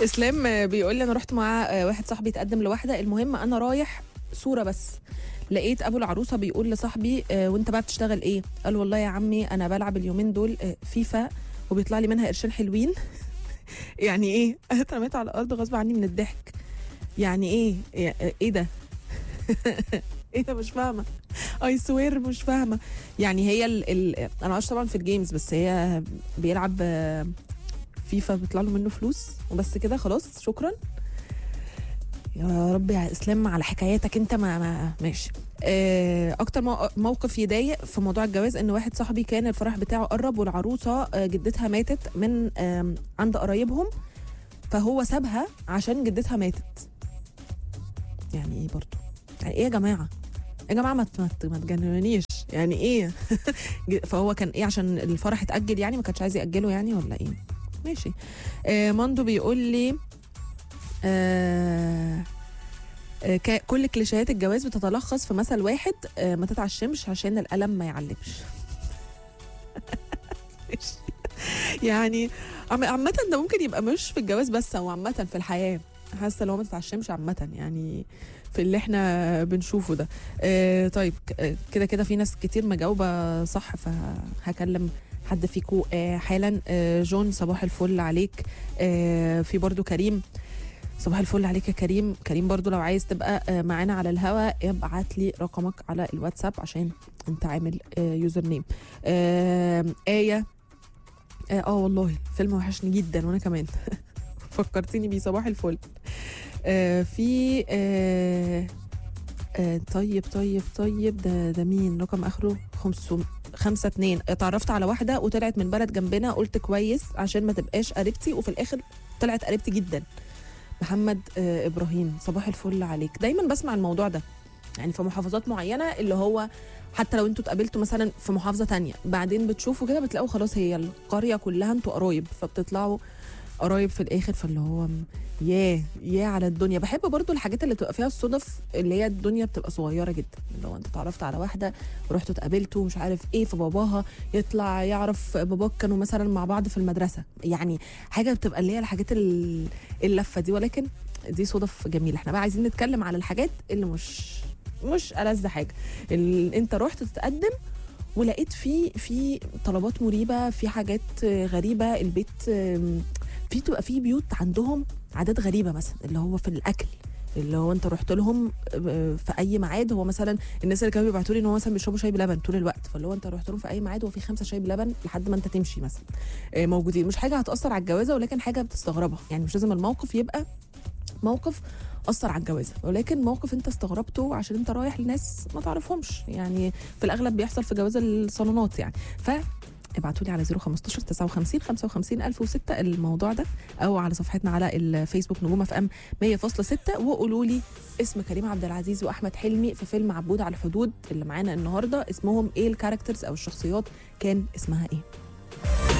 اسلام بيقول لي انا رحت مع واحد صاحبي يتقدم لواحده المهم انا رايح صوره بس لقيت ابو العروسه بيقول لصاحبي آه، وانت بقى بتشتغل ايه قال والله يا عمي انا بلعب اليومين دول آه، فيفا وبيطلع لي منها قرشين حلوين يعني ايه انا اترميت على الارض غصب عني من الضحك يعني ايه إيه- ايه ده ايه ده مش فاهمه اي سوير مش فاهمه يعني هي ال ال انا عايش طبعا في الجيمز بس هي بيلعب آه، فيفا بيطلع له منه فلوس وبس كده خلاص شكرا يا رب يا اسلام على حكاياتك انت ما, ما ماشي آه، اكتر مو- موقف يضايق في موضوع الجواز ان واحد صاحبي كان الفرح بتاعه قرب والعروسه آه، جدتها ماتت من آم، عند قرايبهم فهو سابها عشان جدتها ماتت يعني ايه برضو يعني ايه يا جماعه يا جماعه ما ت- ما ت- ما تجننيش يعني ايه فهو كان ايه عشان الفرح اتاجل يعني ما كانش عايز ياجله يعني ولا ايه ماشي آه ماندو بيقول لي آه آه، ك- كل كليشيهات الجواز بتتلخص في مثل واحد آه، ما تتعشمش عشان القلم ما يعلمش ماشي. يعني عم- عامة ده ممكن يبقى مش في الجواز بس هو عامة في الحياة حاسة لو ما تتعشمش عامة يعني في اللي احنا بنشوفه ده آه طيب ك- آه، كده كده في ناس كتير مجاوبة صح فهكلم حد فيكو آه حالا آه جون صباح الفل عليك آه في برضو كريم صباح الفل عليك يا كريم كريم برضو لو عايز تبقى آه، معانا على الهوا ابعت لي رقمك على الواتساب عشان انت عامل آه، يوزر نيم آه، آية اه آه والله فيلم وحشني جدا وانا كمان فكرتيني بيه صباح الفل آه في آه آه طيب طيب طيب ده ده مين رقم اخره خمسة خمسة اتنين اتعرفت على واحدة وطلعت من بلد جنبنا قلت كويس عشان ما تبقاش قريبتي وفي الاخر طلعت قريبتي جدا محمد آه ابراهيم صباح الفل عليك دايما بسمع الموضوع ده يعني في محافظات معينه اللي هو حتى لو انتوا اتقابلتوا مثلا في محافظه تانية بعدين بتشوفوا كده بتلاقوا خلاص هي القريه كلها انتوا قرايب فبتطلعوا قرايب في الاخر فاللي هو م- ياه ياه على الدنيا بحب برضو الحاجات اللي تبقى فيها الصدف اللي هي الدنيا بتبقى صغيره جدا اللي هو انت اتعرفت على واحده ورحتوا اتقابلتوا مش عارف ايه فباباها يطلع يعرف باباك كانوا مثلا مع بعض في المدرسه يعني حاجه بتبقى اللي هي الحاجات ال- اللفه دي ولكن دي صدف جميله احنا بقى عايزين نتكلم على الحاجات اللي مش مش ألذ حاجه اللي انت رحت تتقدم ولقيت في في طلبات مريبه في حاجات غريبه البيت آم، في تبقى في بيوت عندهم عادات غريبه مثلا اللي هو في الاكل اللي هو انت رحت لهم آه، في اي ميعاد هو مثلا الناس اللي كانوا بيبعتوا لي ان هو مثلا بيشربوا شاي بلبن طول الوقت فاللي هو انت رحت لهم في اي ميعاد هو في خمسه شاي بلبن لحد ما انت تمشي مثلا آه، موجودين مش حاجه هتاثر على الجوازه ولكن حاجه بتستغربها يعني مش لازم الموقف يبقى موقف اثر على الجوازه ولكن موقف انت استغربته عشان انت رايح لناس ما تعرفهمش يعني في الاغلب بيحصل في جواز الصالونات يعني ف ابعتوا لي على 015 59 55 1006 الموضوع ده او على صفحتنا على الفيسبوك نجوم اف ام 100.6 وقولوا لي اسم كريم عبد العزيز واحمد حلمي في فيلم عبود على الحدود اللي معانا النهارده اسمهم ايه الكاركترز او الشخصيات كان اسمها ايه